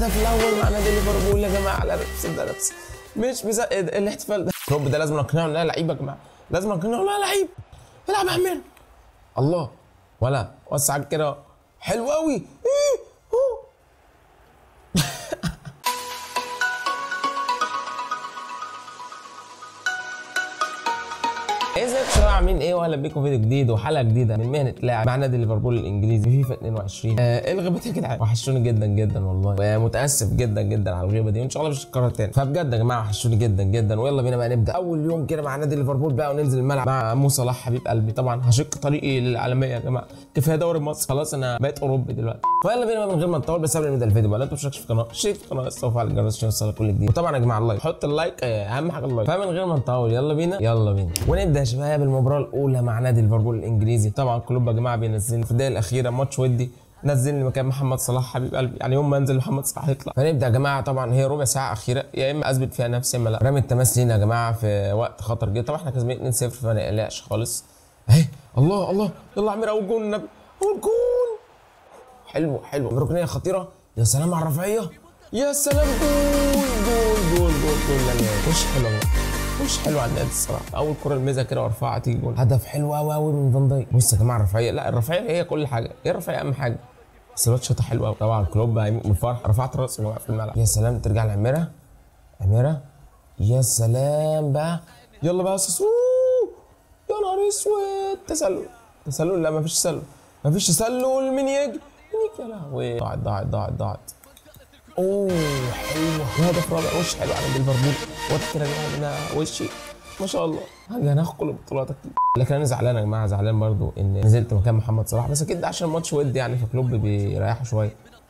الهدف الاول مع نادي ليفربول يا جماعه على نفس ده نفس مش بزق الاحتفال ده كلوب ده لازم نقنعه انها لعيب يا جماعه لازم نقنعه انها لعيب العب يا عمنا الله ولا وسع كده حلو قوي ايه أوه. ازيك يا شباب عاملين ايه واهلا بيكم فيديو جديد وحلقه جديده من مهنه لاعب مع نادي ليفربول الانجليزي في فيفا 22 آه ايه الغيبه دي يا جدعان وحشوني جدا جدا والله ومتاسف جدا جدا على الغيبه دي وان شاء الله مش هتكرر تاني فبجد يا جماعه وحشوني جدا جدا ويلا بينا بقى نبدا اول يوم كده مع نادي ليفربول بقى وننزل الملعب مع مو صلاح حبيب قلبي طبعا هشق طريقي للعالميه يا جماعه كفايه دوري مصر خلاص انا بقيت اوروبي دلوقتي فيلا بينا بقى من غير ما نطول بس قبل ما نبدا الفيديو بقى لا انتوا مشتركش في القناه اشترك في القناه استوفى على الجرس عشان يوصلك كل جديد وطبعا يا جماعه اللايك حط اللايك آه، اهم حاجه اللايك فمن غير ما نطول يلا بينا يلا بينا ونبدا يا شباب المباراه الاولى مع نادي ليفربول الانجليزي طبعا كلوب يا جماعه بينزلني في الدقيقه الاخيره ماتش ودي نزلني مكان محمد صلاح حبيب قلبي يعني يوم ما انزل محمد صلاح يطلع فنبدا يا جماعه طبعا هي ربع ساعه اخيره يا اما اثبت فيها نفسي يا اما لا رمي التماس لينا يا جماعه في وقت خطر جدا طبعا احنا كسبانين 2-0 فما نقلقش خالص اهي الله الله يلا عمير اول جول النبي اول جول حلو حلو ركنيه خطيره يا سلام على الرفعيه يا سلام جول جول جول جول جول لا لا وش حلو يا جماعة. وش حلو على النادي الصراحه اول كره الميزه كده وارفعها تيجي جول هدف حلو قوي قوي من فان دايك بص يا جماعه الرفعيه لا الرفعيه هي كل حاجه هي الرفعيه اهم حاجه بس الواد شاطها حلو قوي طبعا كلوب هيموت من الفرح رفعت راسي يا جماعه في الملعب يا سلام ترجع لعميره عميره يا سلام بقى يلا بقى يا سوسو يا نهار اسود تسلل تسلل لا مفيش تسلل مفيش تسلل مين يجي مين يجي يا لهوي ضاعت ضاعت ضاعت ضاعت اوه حلو هدف رابع وش حلو على ليفربول وتر انا وشي ما شاء الله هاجي هناخد كل البطولات اكيد لكن انا زعلان يا جماعه زعلان برضو ان نزلت مكان محمد صلاح بس اكيد ده عشان الماتش ود يعني فكلوب بيريحوا شويه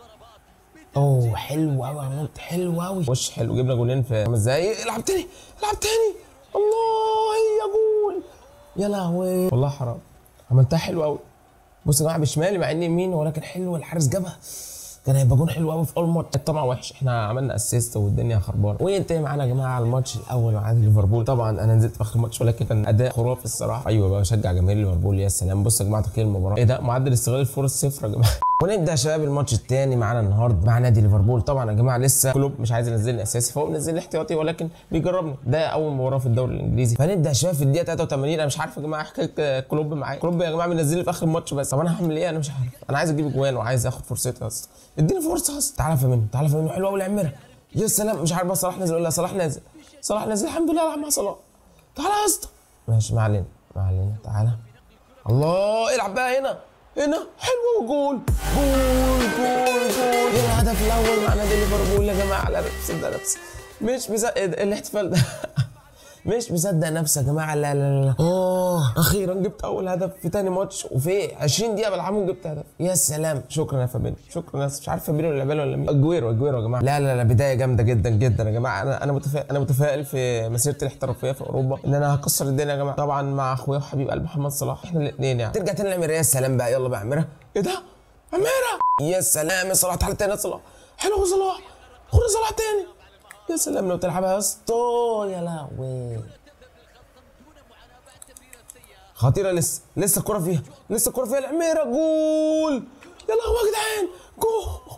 اوه حلو قوي يا مولت حلو قوي وش حلو جبنا جولين في خمس دقايق العب تاني العب تاني الله هي جول يا لهوي والله حرام عملتها حلو قوي بص يا جماعه بشمالي مع اني يمين ولكن حلو الحارس جابها كان هيبقى جون حلو قوي في اول ماتش طبعا وحش احنا عملنا اسيست والدنيا خربانه وينتهي معانا يا جماعه على الماتش الاول مع نادي ليفربول طبعا انا نزلت في اخر الماتش ولكن كان اداء خرافي الصراحه ايوه بقى بشجع جماهير ليفربول يا سلام بص يا جماعه تقييم المباراه ايه ده معدل استغلال الفرص صفر يا جماعه ونبدا يا شباب الماتش الثاني معانا النهارده مع نادي ليفربول طبعا يا جماعه لسه كلوب مش عايز ينزلني اساسي فهو منزلني احتياطي ولكن بيجربني ده اول مباراه في الدوري الانجليزي فنبدا يا شباب في الدقيقه 83 انا مش عارف يا جماعه حكايه كلوب معايا كلوب يا جماعه منزلني في اخر الماتش بس طب انا هعمل ايه انا مش عارف انا عايز اجيب اجوان وعايز اخد فرصتي يا اسطى اديني فرصه يا اسطى تعالى منه تعالى منه حلو قوي العمره يا سلام مش عارف بقى صلاح نازل ولا صلاح نازل صلاح نازل الحمد لله العب مع صلاح تعالى يا اسطى ماشي ما علينا ما علينا تعالى الله العب بقى هنا هنا حلو جول جول جول جول الهدف الاول مع نادي ليفربول يا جماعه لا لا مصدق نفسي مش مصدق الاحتفال ده مش مصدق نفسي يا جماعه لا لا لا اه اخيرا جبت اول هدف في تاني ماتش وفي 20 دقيقه بلعبهم جبت هدف يا سلام شكرا يا فابينو شكرا يا مش عارف فابينو ولا بالو ولا مين اجويرو اجويرو يا جماعه لا لا لا بدايه جامده جدا جدا يا جماعه انا انا متفائل انا متفائل في مسيرتي الاحترافيه في اوروبا ان انا هكسر الدنيا يا جماعه طبعا مع اخويا وحبيب قلب محمد صلاح احنا الاثنين يعني ترجع تاني لعميره يا سلام بقى يلا بقى عميره ايه ده عميره يا سلام يا صلاح تعالى تاني يا صلاح حلو صلاح خد صلاح تاني يا سلام لو تلعبها يا اسطى يا لهوي خطيره لسه لسه الكره فيها لسه الكره فيها العميره جول يا لهوي يا جدعان جول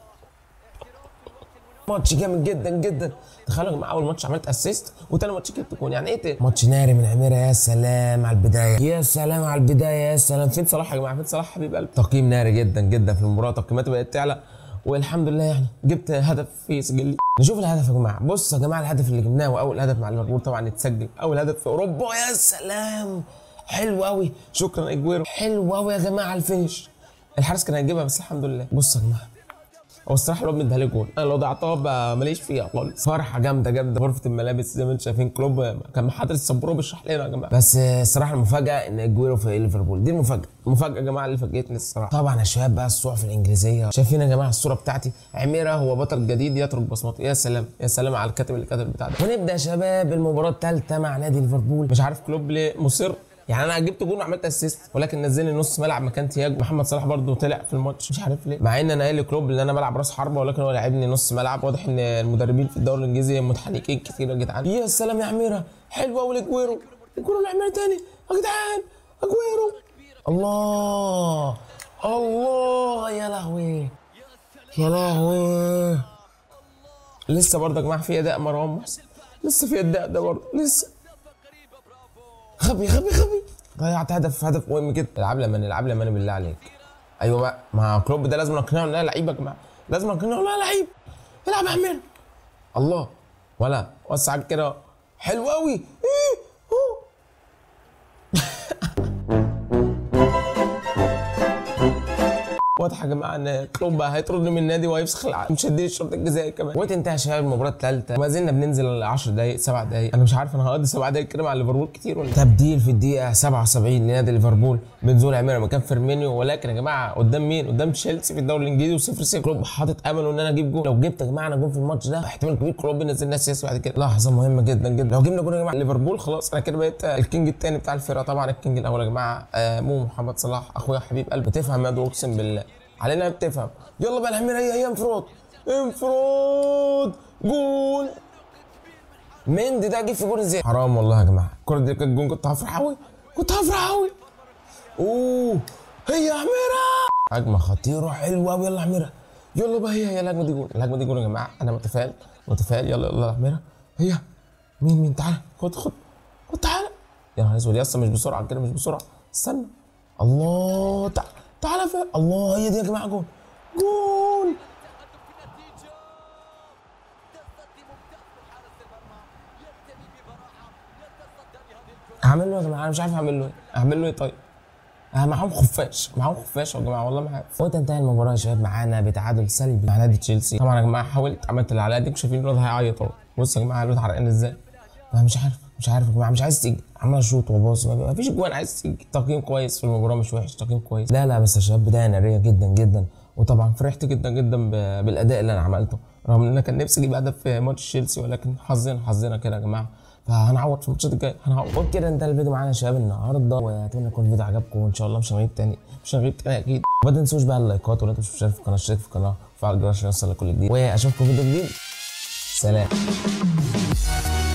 ماتش جامد جدا جدا تخيلوا يا جماعه اول ماتش عملت اسيست وتاني ماتش جبت جول يعني ايه تاني ماتش ناري من عميره يا سلام على البدايه يا سلام على البدايه يا سلام فين صلاح يا جماعه فين صلاح حبيب قلبي تقييم ناري جدا جدا في المباراه تقييماتي بقت تعلى والحمد لله يعني جبت هدف في سجلي نشوف الهدف يا جماعه بص يا جماعه الهدف اللي جبناه واول هدف مع ليفربول طبعا اتسجل اول هدف في اوروبا يا سلام حلو قوي شكرا اجويرو حلو قوي يا جماعه الفينش الحارس كان هيجيبها بس الحمد لله بص يا جماعه هو الصراحه الواد مديها لي جول انا لو ضيعتها بقى ماليش فيها خالص فرحه جامده جامده غرفه الملابس زي ما انتم شايفين كلوب كان محضر السبوره بيشرح لنا يا جماعه بس الصراحه المفاجاه ان اجويرو في ليفربول دي المفاجاه المفاجاه يا جماعه اللي فاجئتني الصراحه طبعا يا شباب بقى الصحف الانجليزيه شايفين يا جماعه الصوره بتاعتي عميره هو بطل جديد يترك بصمته يا سلام يا سلام على الكاتب اللي كاتب البتاع ده ونبدا يا شباب المباراه الثالثه مع نادي ليفربول مش عارف كلوب ليه مصر يعني انا جبت جول وعملت اسيست ولكن نزلني نص ملعب مكان تياجو محمد صلاح برده طلع في الماتش مش عارف ليه مع ان انا قايل لكلوب ان انا بلعب راس حربه ولكن هو لعبني نص ملعب واضح ان المدربين في الدوري الانجليزي متحنكين كتير يا جدعان يا سلام يا عميره حلوه قوي لاجويرو اجويرو لعميره تاني يا جدعان اجويرو الله الله يا لهوي يا لهوي لسه برضه يا جماعه في اداء مروان محسن لسه في اداء ده برضه لسه غبي غبي غبي ضيعت هدف هدف مهم كده العب لمن العب لمن بالله عليك ايوه بقى ما كلوب ده لازم نقنعه انها لعيبه يا جماعه لازم نقنعه انها لعيب العب يا عمنا الله ولا وسع كده حلو قوي إيه. أوه. واضح يا جماعه ان كلوب هيطردني من النادي وهيفسخ العقد مش هديه الشرط الجزائي كمان وقت انتهى شباب المباراه الثالثه وما زلنا بننزل 10 دقائق 7 دقائق انا مش عارف انا هقضي 7 دقائق كده مع ليفربول كتير ولا تبديل في الدقيقه 77 لنادي ليفربول بنزول عميره مكان فيرمينيو ولكن يا جماعه قدام مين قدام تشيلسي في الدوري الانجليزي وصفر صفر كلوب حاطط امله ان انا اجيب جول لو جبت يا جماعه انا جول في الماتش ده احتمال كبير كلوب ينزل ناس سياسي بعد كده لحظه مهمه جدا جدا لو جبنا جول يا جماعه ليفربول خلاص انا كده بقيت الكينج الثاني بتاع الفرقه طبعا الكينج الاول يا جماعه آه مو محمد صلاح اخويا حبيب قلبي بتفهم يا دو اقسم بالله علينا بتفهم يلا بقى الحمير هي هي انفراد انفراد جول مندي ده جه في جول ازاي حرام والله يا جماعه الكره دي كانت جول كنت هفرح قوي كنت هفرح قوي اوه هي يا حميره هجمه خطيره حلوه قوي يلا يا حميره يلا بقى هي هي الهجمه دي جول الهجمه دي جول يا جماعه انا متفائل متفائل يلا يلا يا حميره هي مين مين تعالى خد خد خد تعالى يا نهار اسود يا اسطى مش بسرعه كده مش بسرعه استنى الله تعالى تعالى فين الله هي دي يا جماعه جول جول اعمل له يا جماعه انا مش عارف اعمل له ايه اعمل له ايه طيب آه معاهم خفاش معاهم خفاش يا جماعه والله ما عارف وقت انتهى المباراه يا شباب معانا بتعادل سلبي مع نادي تشيلسي طبعا يا جماعه حاولت عملت اللي عليا اديك شايفين الواد هيعيط اهو بص يا جماعه الواد حرقان ازاي انا مش عارف مش عارف يا جماعه مش عايز تيجي عمال اشوط وباص ما فيش جوان عايز تيجي تقييم كويس في المباراه مش وحش تقييم كويس لا لا بس يا شباب بدايه ناريه جدا جدا وطبعا فرحت جدا جدا ب- بالاداء اللي انا عملته رغم ان انا كان نفسي اجيب هدف في ماتش تشيلسي ولكن حظنا حظنا كده يا جماعه فهنعوض في الماتشات الجايه هنعوض وبكده انتهى الفيديو معانا يا شباب النهارده واتمنى يكون الفيديو عجبكم وان شاء الله مش هنغيب تاني مش هنغيب تاني اكيد ما تنسوش بقى اللايكات ولو انتم مش مشترك في القناه اشترك في القناه وفعل الجرس عشان يوصل لكل جديد واشوفكم في فيديو جديد سلام